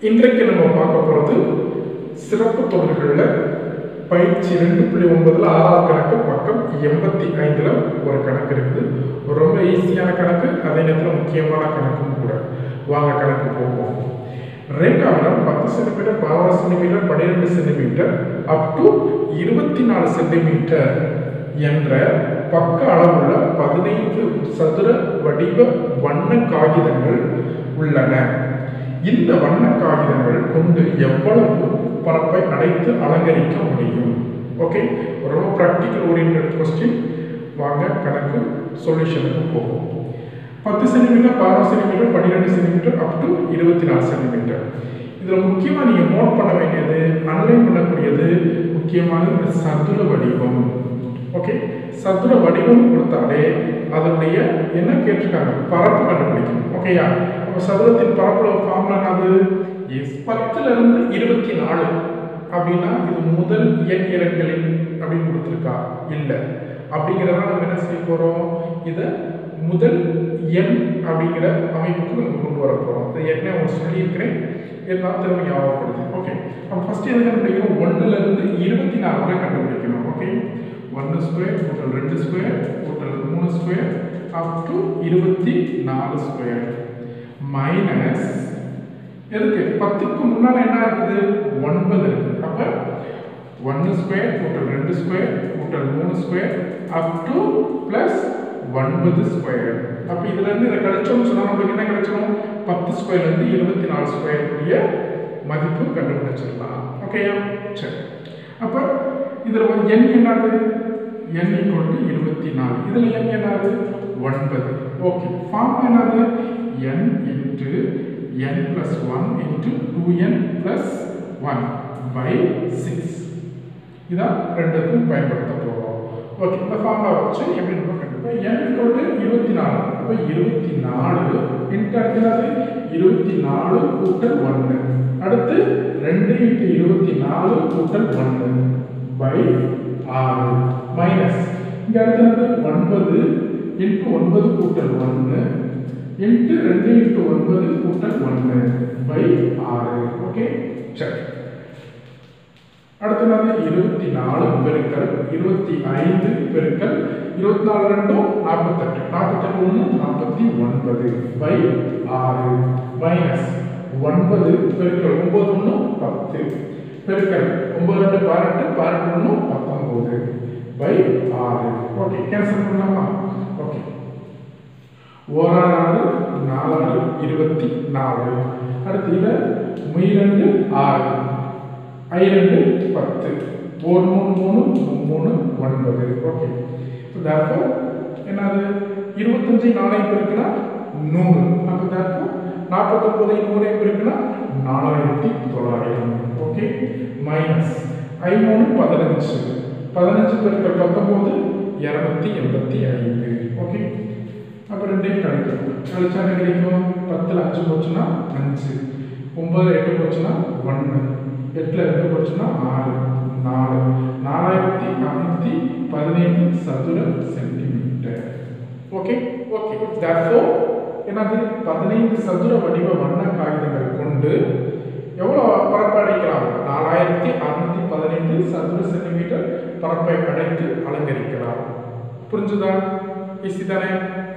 இன்றைக்கு நம்ம பார்க்க போகிறது சிறப்பு தொடர்களில் பயிற்சி ரெண்டு புள்ளி ஒன்பதுல ஆறாவது கணக்கு பக்கம் எண்பத்தி ஐந்தில் ஒரு கணக்கு இருக்குது ரொம்ப ஈஸியான கணக்கு அதே நேரத்தில் முக்கியமான கணக்கும் கூட வாங்க கணக்கு போவோம் ரேகாவிடம் பத்து சென்டிமீட்டர் பதினாறு சென்டிமீட்டர் பன்னிரெண்டு சென்டிமீட்டர் அப் டு இருபத்தி நாலு சென்டிமீட்டர் என்ற பக்க அளவுள்ள பதினைந்து சதுர வடிவ வண்ண காகிதங்கள் உள்ளன இந்த வண்ண காகிதங்கள் கொண்டு எவ்வளவு பரப்பை அடைத்து அலங்கரிக்க முடியும் ஓகே ரொம்ப ப்ராக்டிக்கல் ஓரியன்ட் கொஸ்டின் வாங்க கணக்கு சொல்யூஷனுக்கு போவோம் பத்து சென்டிமீட்டர் பதினாறு சென்டிமீட்டர் பன்னிரெண்டு சென்டிமீட்டர் அப் டு இருபத்தி நாலு சென்டிமீட்டர் இதில் முக்கியமாக நீங்கள் நோட் பண்ண வேண்டியது அனலைன் பண்ணக்கூடியது முக்கியமான இந்த சதுர வடிவம் ஓகே சதுர வடிவம் கொடுத்தாலே அதனுடைய என்ன கேட்டிருக்காங்க பரப்பு கண்டுபிடிக்கணும் ஓகேயா அப்போ சதுரத்தின் பரப்புல ஃபார்முலா என்னது எஸ் பத்துல இருந்து இருபத்தி நாலு அப்படின்னா இது முதல் எண் இலக்கங்களின் அப்படின்னு கொடுத்துருக்கா இல்லை அப்படிங்கிறத நம்ம என்ன செய்ய போகிறோம் இதை முதல் எண் அப்படிங்கிற அமைப்புக்கு நம்ம கொண்டு வர போகிறோம் அது ஏற்கனவே அவங்க சொல்லியிருக்கிறேன் இருந்தாலும் திரும்ப ஞாபகப்படுது ஓகே அப்போ ஃபஸ்ட்டு எது கண்டுபிடிக்கணும் ஒன்றுலேருந்து இருபத்தி நாலு வரை கண்டுபிடிக்கணும் ஓகே ஒன்று ஸ்கொயர் கூட்டல் ரெண்டு ஸ்கொயர் கூட்டல் மூணு ஸ்கொயர் அப் டு இருபத்தி நாலு ஸ்கொயர் மைனஸ் எதுக்கு பத்துக்கு முன்னால் என்ன இருக்குது ஒன்பது இருக்குது அப்போ ஒன்று ஸ்கொயர் கூட்டல் ரெண்டு ஸ்கொயர் கூட்டல் மூணு ஸ்கொயர் அப் டு ப்ளஸ் ஒன்பது ஸ்கொயர் அப்போ இதுலேருந்து இதை கழிச்சோம்னு சொன்னால் நம்மளுக்கு என்ன கிடைச்சிடும் பத்து ஸ்கொயர்லேருந்து இருபத்தி நாலு ஸ்கொயர் கூடிய மதிப்பு கண்டுபிடிச்சிடலாம் ஓகேயா சரி அப்போ இதில் வந்து எண் என்னது என் ஈக்குவல் டு இருபத்தி நாலு இதில் எண் என்னது ஒன்பது ஓகே ஃபார்ம் என்னது n into n plus 1 into 2n plus 1 by 6 இதான் ரெண்டுக்கும் பயன்படுத்த போகிறோம் ஓகே இந்த ஃபார்முலா வச்சு எப்படி நம்ம கண்டுபிடிப்போம் n equal to இருபத்தி நாலு அப்போ இருபத்தி நாலு இன்ட்டு அடுத்தது இருபத்தி நாலு கூட்டல் ஒன்று அடுத்து ரெண்டு இன்ட்டு இருபத்தி நாலு கூட்டல் ஒன்று பை ஆறு மைனஸ் இங்கே அடுத்தது ஒன்பது இன்ட்டு ஒன்பது கூட்டல் ஒன்று இன்ட்டு ரெண்டு இன்ட்டு ஒன்பது கூட்டல் ஒன்று பை ஆறு ஓகே சரி அடுத்தது இருபத்தி நாலு பெருக்கல் இருபத்தி ஐந்து பெருக்கல் இருபத்தி நாலு ரெண்டும் நாற்பத்தெட்டு நாற்பத்தெட்டு ஒன்று நாற்பத்தி ஒன்பது பை ஆறு மைனஸ் ஒன்பது பெருக்கல் ஒன்பது ஒன்று பத்து பெருக்கல் ஒன்பது ரெண்டு பதினெட்டு பதினெட்டு ஒன்று பத்தொன்பது பை ஆறு ஓகே கேன்சல் பண்ணலாமா ஓகே ஓராறு நாலாறு இருபத்தி நாலு அடுத்து இதில் முயலண்டு ஆறு ஐரெண்டு பத்து ஒரு மூணு மூணு மூணு ஒன்பது ஓகே தர்ப்போ என்னது இருபத்தஞ்சு நாளையும் பெருக்குனா நூறு அப்போ தர்ப்போ நாற்பத்தொம்பது நூறையும் பெருக்குனா நாலாயிரத்தி தொள்ளாயிரம் ஓகே மைனஸ் ஐ மூணு பதினஞ்சு பதினஞ்சு பெருக்கள் பத்தொம்போது இரநூத்தி எண்பத்தி ஐந்து ஓகே அப்போ ரெண்டையும் கழிக்கணும் கழிச்சா என்ன கிடைக்கும் பத்தில் அஞ்சு போச்சுன்னா அஞ்சு ஒம்பது எட்டு போச்சுன்னா ஒன்று எட்டில் ரெண்டு போச்சுன்னா ஆறு நாலு நாலாயிரத்தி நானூற்றி பதினைந்து சதுர சென்டிமீட்டர் ஓகே ஓகே தர்ஃபோ என்னது பதினைந்து சதுர வடிவ வண்ண காகிதங்கள் கொண்டு எவ்வளோ பரப்பு அடைக்கலாம் நாலாயிரத்தி அறுநூத்தி பதினைந்து சதுர சென்டிமீட்டர் பரப்பை அடைத்து அலங்கரிக்கலாம் புரிஞ்சுதா ஈஸி தானே